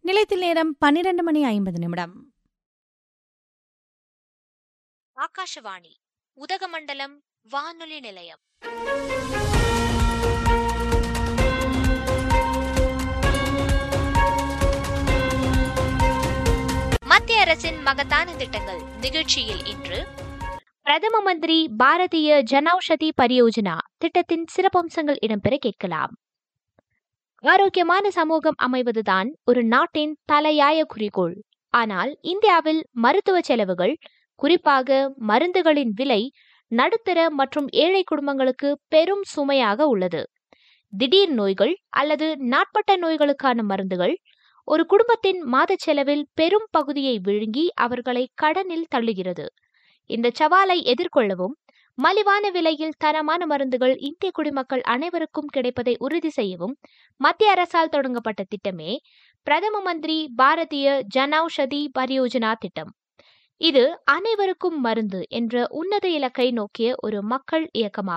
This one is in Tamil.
நிலையத்தில் நேரம் பன்னிரண்டு மணி ஐம்பது நிமிடம் ஆகாஷவாணி உதகமண்டலம் வானொலி நிலையம் மத்திய அரசின் மகத்தான திட்டங்கள் நிகழ்ச்சியில் இன்று பிரதம மந்திரி பாரதிய ஜனௌஷதி பரியோஜனா திட்டத்தின் சிறப்பம்சங்கள் இடம்பெற கேட்கலாம் ஆரோக்கியமான சமூகம் அமைவதுதான் ஒரு நாட்டின் தலையாய குறிக்கோள் ஆனால் இந்தியாவில் மருத்துவ செலவுகள் குறிப்பாக மருந்துகளின் விலை நடுத்தர மற்றும் ஏழை குடும்பங்களுக்கு பெரும் சுமையாக உள்ளது திடீர் நோய்கள் அல்லது நாட்பட்ட நோய்களுக்கான மருந்துகள் ஒரு குடும்பத்தின் மாத செலவில் பெரும் பகுதியை விழுங்கி அவர்களை கடனில் தள்ளுகிறது இந்த சவாலை எதிர்கொள்ளவும் மலிவான விலையில் தரமான மருந்துகள் இந்திய குடிமக்கள் அனைவருக்கும் கிடைப்பதை உறுதி செய்யவும் மத்திய அரசால் தொடங்கப்பட்ட திட்டமே பிரதம மந்திரி பாரதிய ஜனௌஷதி பரியோஜனா திட்டம் இது அனைவருக்கும் மருந்து என்ற உன்னத இலக்கை நோக்கிய ஒரு மக்கள் இயக்கமாகும்